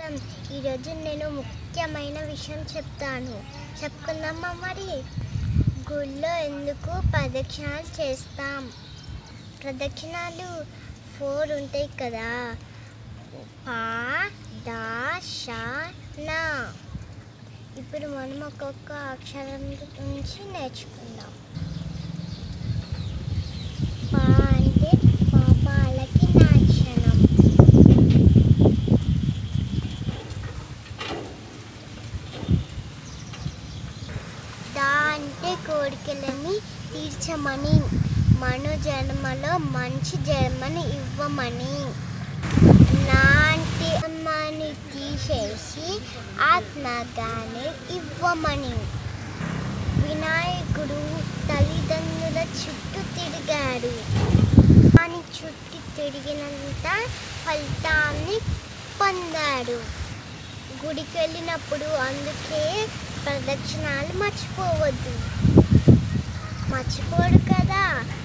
నమస్కారం ఈరోజు నేను ముఖ్యమైన విషయం చెప్తాను చెప్పుకుందామా మరి గుళ్ళో ఎందుకు ప్రదక్షిణాలు చేస్తాం ప్రదక్షిణాలు ఫోర్ ఉంటాయి కదా పా దా షా నా ఇప్పుడు మనం ఒక్కొక్క అక్షరం నుంచి నేర్చుకుందాం పా అంటే పాపాలకి నాశనం దా అంటే కోరికలని తీర్చమని మను జన్మలో మంచి జన్మని ఇవ్వమని నా అంటే అమ్మని తీసేసి ఆత్మగానే ఇవ్వమని వినాయకుడు తల్లిదండ్రుల చుట్టూ తిరిగాడు దాని చుట్టూ తిరిగినంత ఫలితాన్ని పొందాడు గుడికి వెళ్ళినప్పుడు అందుకే ప్రదక్షిణాలు మర్చిపోవద్దు మర్చిపోడు కదా